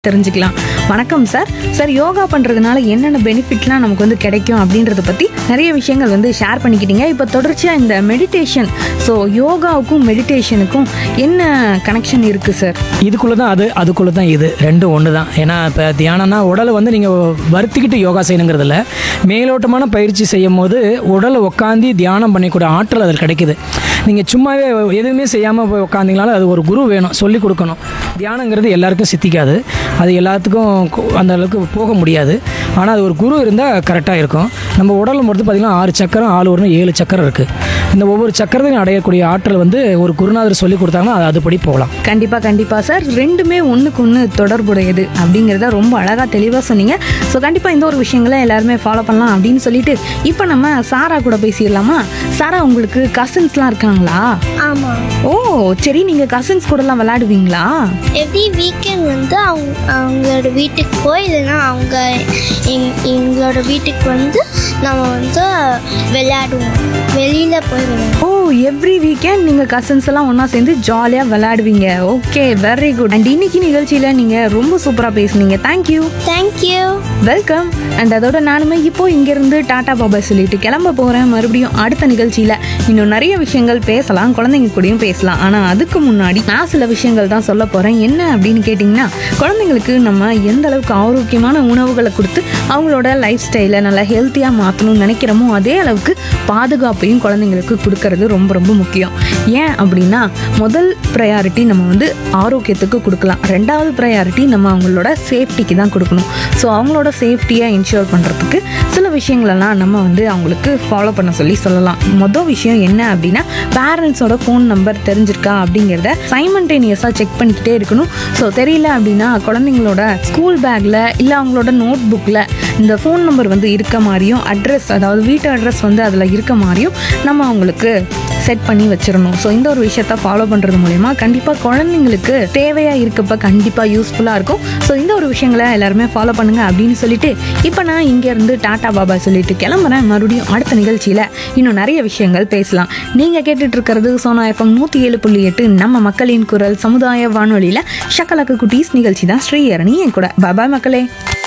தெரிஞ்சுக்கலாம் வணக்கம் sir sir yoga பண்ணுறதுனால என்னென்ன பெனிஃபிட்லாம் நமக்கு வந்து கிடைக்கும் அப்படின்றத பற்றி நிறைய விஷயங்கள் வந்து ஷேர் பண்ணிக்கிட்டீங்க இப்போ தொடர்ச்சியாக இந்த மெடிடேஷன் ஸோ யோகாவுக்கும் மெடிடேஷனுக்கும் என்ன கனெக்ஷன் இருக்குது சார் இதுக்குள்ளே தான் அது அதுக்குள்ளே தான் இது ரெண்டும் ஒன்று தான் ஏன்னா இப்போ தியானம்னா உடலை வந்து நீங்கள் வருத்திக்கிட்டு யோகா செய்யணுங்கிறது இல்லை மேலோட்டமான பயிற்சி செய்யும் போது உடலை உட்காந்து தியானம் பண்ணிக்கூட ஆற்றல் அதில் கிடைக்குது நீங்கள் சும்மாவே எதுவுமே செய்யாமல் போய் உட்காந்திங்கனாலும் அது ஒரு குரு வேணும் சொல்லி கொடுக்கணும் தியானங்கிறது எல்லாருக்கும் சித்திக்காது அது எல்லாத்துக்கும் கு- அந்த அளவுக்கு போக முடியாது ஆனால் அது ஒரு குரு இருந்தால் கரெக்டாக இருக்கும் நம்ம உடலை பொறுத்து பார்த்திங்கன்னா ஆறு சக்கரம் ஆள் ஒரு ஏழு சக்கரம் இருக்குது இந்த ஒவ்வொரு சக்கரத்தையும் அடையக்கூடிய ஆற்றல் வந்து ஒரு குருநாதர் சொல்லி கொடுத்தாங்கன்னா அது அதுபடி போகலாம் கண்டிப்பாக கண்டிப்பாக சார் ரெண்டுமே ஒன்றுக்கு ஒன்று தொடர்புடையது அப்படிங்கிறத ரொம்ப அழகாக தெளிவாக சொன்னீங்க ஸோ கண்டிப்பாக இந்த ஒரு விஷயங்களை எல்லாருமே ஃபாலோ பண்ணலாம் அப்படின்னு சொல்லிட்டு இப்போ நம்ம சாரா கூட பேசிடலாமா சாரா உங்களுக்கு கசின்ஸ்லாம் இருக்காங்களா ஆமாம் ஓ சரி நீங்கள் கசின்ஸ் கூடலாம் விளையாடுவீங்களா எவ்ரி வீக்கெண்ட் வந்து அவங்க அவங்களோட வீட்டுக்கு போய் இல்லைன்னா அவங்க எங் எங்களோட வீட்டுக்கு வந்து நம்ம வந்து விளையாடுவோம் வெளியில் போய் விளையாடுவோம் ஓ எவ்ரி வீக்கெண்ட் நீங்கள் கசின்ஸ் எல்லாம் ஒன்றா சேர்ந்து ஜாலியாக விளையாடுவீங்க ஓகே வெரி குட் அண்ட் இன்னைக்கு நிகழ்ச்சியில் நீங்கள் ரொம்ப சூப்பராக பேசுனீங்க தேங்க்யூ தேங்க்யூ வெல்கம் அண்ட் அதோட நானுமே இப்போ இங்கேருந்து டாடா பாபாய் சொல்லிட்டு கிளம்ப போகிறேன் மறுபடியும் அடுத்த நிகழ்ச்சியில் இன்னும் நிறைய விஷயங்கள் பேசலாம் குழந்தைங்க கூடயும் பேசலாம் ஆனால் அதுக்கு முன்னாடி நான் சில விஷயங்கள் தான் சொல்ல போகிறேன் என்ன அப்படின்னு கேட்டிங்கன்னா குழந்தைங்களுக்கு நம்ம எந்த அளவுக்கு ஆரோக்கியமான உணவுகளை கொடுத்து அவங்களோட லைஃப் ஸ்டைலை நல்லா ஹெல்த்தியாக மாற்றணும்னு நினைக்கிறோமோ அதே அளவுக்கு பாதுகாப்பையும் குழந்தைங்களுக்கு கொடுக்கறது ரொம்ப ரொம்ப முக்கியம் ஏன் அப்படின்னா முதல் ப்ரையாரிட்டி நம்ம வந்து ஆரோக்கியத்துக்கு கொடுக்கலாம் ரெண்டாவது ப்ரையாரிட்டி நம்ம அவங்களோட சேஃப்டிக்கு தான் கொடுக்கணும் ஸோ அவங்களோட சேஃப்டியை இன்ஷூர் பண்ணுறதுக்கு சில விஷயங்களெல்லாம் நம்ம வந்து அவங்களுக்கு ஃபாலோ பண்ண சொல்லி சொல்லலாம் மொதல் விஷயம் என்ன அப்படின்னா பேரண்ட்ஸோட ஃபோன் நம்பர் தெரிஞ்சிருக்கா அப்படிங்கிறத சைமன்டேனியஸாக செக் பண்ணிக்கிட்டே இருக்கணும் ஸோ தெரியல அப்படின்னா குழந்தைங்களோட ஸ்கூல் பேக்கில் இல்லை அவங்களோட நோட் புக்கில் இந்த ஃபோன் நம்பர் வந்து இருக்க மாதிரியும் அட்ரஸ் அதாவது வீட்டு அட்ரஸ் வந்து அதில் இருக்க மாதிரியும் நம்ம அவங்களுக்கு செட் பண்ணி வச்சிடணும் ஸோ இந்த ஒரு விஷயத்த ஃபாலோ பண்ணுறது மூலயமா கண்டிப்பாக குழந்தைங்களுக்கு தேவையாக இருக்கப்ப கண்டிப்பாக யூஸ்ஃபுல்லாக இருக்கும் ஸோ இந்த ஒரு விஷயங்களை எல்லாருமே ஃபாலோ பண்ணுங்க அப்படின்னு சொல்லிட்டு இப்போ நான் இங்கேருந்து டாடா பாபா சொல்லிட்டு கிளம்புறேன் மறுபடியும் அடுத்த நிகழ்ச்சியில் இன்னும் நிறைய விஷயங்கள் பேசலாம் நீங்கள் கேட்டுட்டு இருக்கிறது சோனா எஃப்எம் நூற்றி ஏழு புள்ளி எட்டு நம்ம மக்களின் குரல் சமுதாய வானொலியில் ஷக்கலக்கு குட்டீஸ் நிகழ்ச்சி தான் ஸ்ரீஹரணி என் கூட பாபாய் மக்களே